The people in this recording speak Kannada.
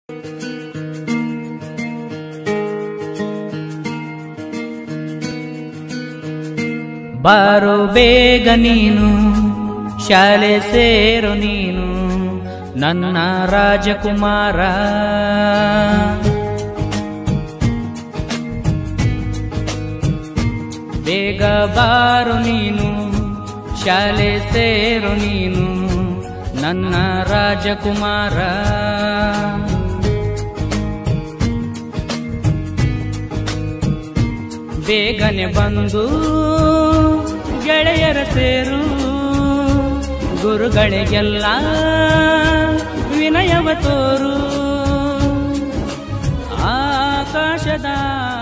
ಬಾರೋ ಬೇಗ ನೀನು ಶಾಲೆ ಸೇರು ನೀನು ನನ್ನ ರಾಜಕುಮಾರ ಬೇಗ ಬಾರು ನೀನು ಶಾಲೆ ಸೇರು ನೀನು ನನ್ನ ರಾಜಕುಮಾರ ಬೇಗನೆ ಬಂದು ಗೆಳೆಯರ ಸೇರು ಗುರುಗಳಿಗೆಲ್ಲ ವಿನಯವ ತೋರು ಆಕಾಶದ